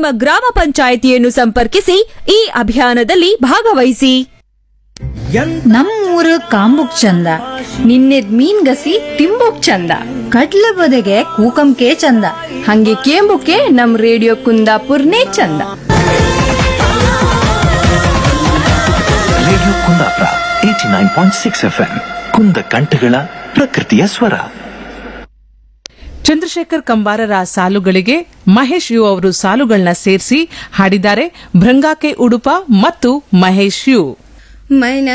ನಿಮ್ಮ ಗ್ರಾಮ ಪಂಚಾಯಿತಿಯನ್ನು ಸಂಪರ್ಕಿಸಿ ಈ ಅಭಿಯಾನದಲ್ಲಿ ಭಾಗವಹಿಸಿ ನಮ್ಮೂರು ಕಾಂಬುಕ್ ಚಂದ ನಿನ್ನೆದ್ ಮೀನ್ಗಸಿ ತಿಂಬುಕ್ ಚಂದ ಕಡ್ಲೆ ಬದೆಗೆ ಕೂಕಂಕೆ ಚಂದ ಹಂಗೆ ಕೇಂಬುಕೆ ನಮ್ ರೇಡಿಯೋ ಕುಂದಾಪುರ್ನೇ ಚಂದ radio Kundapura eighty nine point six F M ಕುಂದ ಕಂಠಗಳ ಪ್ರಕೃತಿಯ ಸ್ವರ ಚಂದ್ರಶೇಖರ್ ಕಂಬಾರರ ಸಾಲುಗಳಿಗೆ ಮಹೇಶ್ ಯು ಅವರು ಸಾಲುಗಳನ್ನ ಸೇರಿಸಿ ಹಾಡಿದ್ದಾರೆ ಭೃಂಗಾಕೆ ಉಡುಪ ಮತ್ತು ಮಹೇಶ್ ಯು ಮೈನ